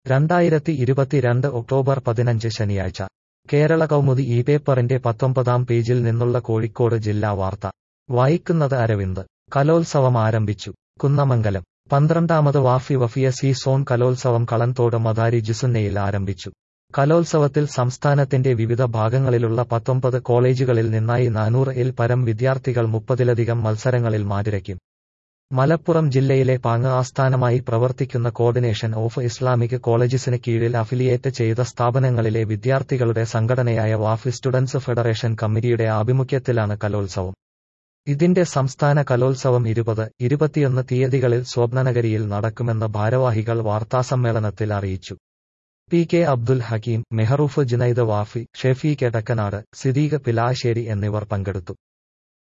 രണ്ടായിരത്തി ഇരുപത്തിരണ്ട് ഒക്ടോബർ പതിനഞ്ച് ശനിയാഴ്ച കേരള കൗമുദി ഈ പേപ്പറിന്റെ പത്തൊമ്പതാം പേജിൽ നിന്നുള്ള കോഴിക്കോട് ജില്ലാ വാർത്ത വായിക്കുന്നത് അരവിന്ദ് കലോത്സവം ആരംഭിച്ചു കുന്നമംഗലം പന്ത്രണ്ടാമത് വാഫി വഫിയ സി സോൺ കലോത്സവം കളൻതോട് മദാരി ജിസുന്നയിൽ ആരംഭിച്ചു കലോത്സവത്തിൽ സംസ്ഥാനത്തിന്റെ വിവിധ ഭാഗങ്ങളിലുള്ള പത്തൊമ്പത് കോളേജുകളിൽ നിന്നായി നാനൂറ് ഇൽ പരം വിദ്യാർത്ഥികൾ മുപ്പതിലധികം മത്സരങ്ങളിൽ മാറ്റിരയ്ക്കും മലപ്പുറം ജില്ലയിലെ പാങ്ങ് ആസ്ഥാനമായി പ്രവർത്തിക്കുന്ന കോർഡിനേഷൻ ഓഫ് ഇസ്ലാമിക് കോളേജസിന് കീഴിൽ അഫിലിയേറ്റ് ചെയ്ത സ്ഥാപനങ്ങളിലെ വിദ്യാർത്ഥികളുടെ സംഘടനയായ വാഫി സ്റ്റുഡൻസ് ഫെഡറേഷൻ കമ്മിറ്റിയുടെ ആഭിമുഖ്യത്തിലാണ് കലോത്സവം ഇതിന്റെ സംസ്ഥാന കലോത്സവം ഇരുപത് ഇരുപത്തിയൊന്ന് തീയതികളിൽ സ്വപ്നനഗരിയിൽ നടക്കുമെന്ന് ഭാരവാഹികൾ വാർത്താസമ്മേളനത്തിൽ അറിയിച്ചു പി കെ അബ്ദുൽ ഹക്കീം മെഹറൂഫ് ജുനൈദ് വാഫി ഷെഫീഖ് എടക്കനാട് സിദീഖ് പിലാശ്ശേരി എന്നിവർ പങ്കെടുത്തു